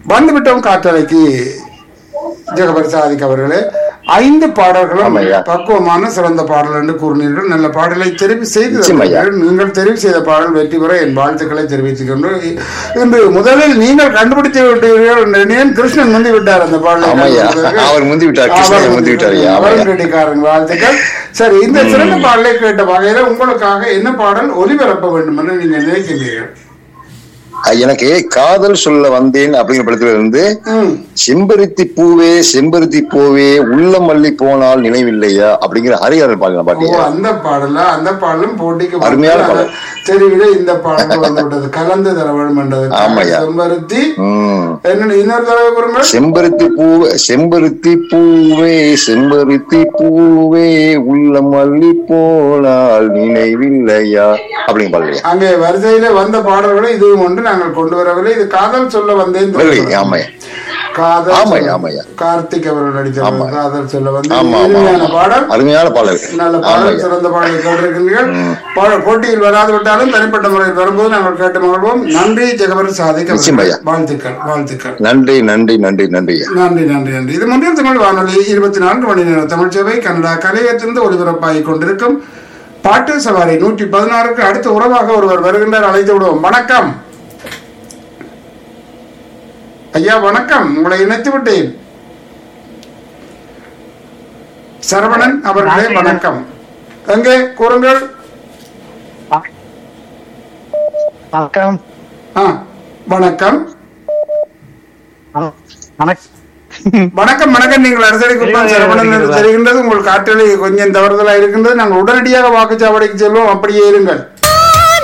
வந்துவிட்டோம் காற்றலைக்கு ஜெகபர் சாதிக் அவர்களே ஐந்து பாடல்களும் ஆமாய்யா. பக்குவமான சிறந்த பாடல் என்று கூறினீர்கள் நல்ல பாடலை தெரிவு செய்து நிச்சயமாய்யா. தந்தீர்கள். நீங்கள் தெரிவு செய்த பாடல் வெற்றி பெற என் வாழ்த்துக்களை தெரிவித்துக் கொண்டு இன்று முதலில் நீங்கள் கண்டுபிடித்து விட்டீர்கள் என்று எண்ணினேன். கிருஷ்ணன் முந்தி விட்டார் அந்த பாடலை ஆமாய்யா. கண்டுபிடித்ததற்கு. அவர் முந்தி விட்டார். கிருஷ்ணன் அவர் முந்தி விட்டார். ஐயா. அவரும் ஆமாய்யா. கெட்டிக்காரன் வாழ்த்துக்கள் சரி இந்த சிறந்த பாடலை கேட்ட வகையில உங்களுக்காக என்ன பாடல் ஒலிபரப்ப வேண்டும் என்று நீங்கள் நினைக்கின்றீர்கள் அஹ் எனக்கு காதல் சொல்ல வந்தேன் அப்படிங்கிற படத்துல இருந்து ம் செம்பருத்தி பூவே செம்பருத்தி பூவே உள்ள மல்லி போனால் நினைவில்லையா அப்படிங்கிற ஹரிஹரன் பாடல ஓ பாட்டியா அந்த பாடல அந்த பாடலும் போட்டிக்கு அருமையான வந்து பாடல். தெருவில இந்த பாடல் வந்து விட்டது கலந்து தர வேண்டும் என்றது ஆமாய்யா. செம்பருத்தி உம் என்ன இன்னொரு தடவை கூறுங்கள் செம்பருத்தி பூவே செம்பருத்தி பூவே செம்பருத்தி பூவே உள்ள மல்லி போனால் நினைவில்லையா அப்படிங்க பாடலையா அங்கே வரிசையில வந்த பாடல்களை இதுவும் ஒன்று நாங்கள் கொண்டு வரவில்லை இது காதல் சொல்ல வந்தேன் இல்லை, ஆமாய்யா. காதல் ஆமாய்யா, சொல்ல- ஆமாய்யா. கார்த்திக் அவர்கள் நடித்த ஆமா. காதல் சொல்ல ஆமா வந்தேன் ஆமா இனிமையான ஆமா. பாடல் அருமையான பாடல் நல்ல பாடல் ஆமாய்யா. சிறந்த பாடலை கேட்டிருக்கிறீர்கள் பாட- போட்டியில் வராது விட்டாலும் தனிப்பட்ட முறையில் வரும்போது நாங்கள் கேட்டு மகிழ்வோம் நன்றி ஜெகபர் சாதிக் அவர்களே. நிச்சயமாய்யா. வாழ்த்துக்கள் வாழ்த்துக்கள் நன்றி நன்றி நன்றி நன்றி நன்றி நன்றி நன்றி இது முன்னில் தமிழ் வானொலி இருபத்தி நான்கு மணி நேர தமிழ் சேவை கனடா கலையத்திலிருந்து ஒலிபரப்பாகிக் கொண்டிருக்கும் பாட்டு சவாரி நூற்றி பதினாறுக்கு அடுத்த உறவாக ஒருவர் வருகின்றார் அழைத்து விடுவோம் வணக்கம் ஐயா வணக்கம் உங்களை இணைத்து விட்டேன் சரவணன் அவர்களே வணக்கம் எங்கே கூறுங்கள் வணக்கம் ஆ வணக்கம் வணக்கம் வணக்கம் வணக்கம் நீங்கள் அரசடி குப்பம் சரவணன் என்று தெரிகின்றது உங்கள் காற்றலை கொஞ்சம் தவறுதலா இருக்கின்றது நாங்கள் உடனடியாக வாக்குச்சாவடிக்கு செல்வோம் அப்படியே இருங்கள்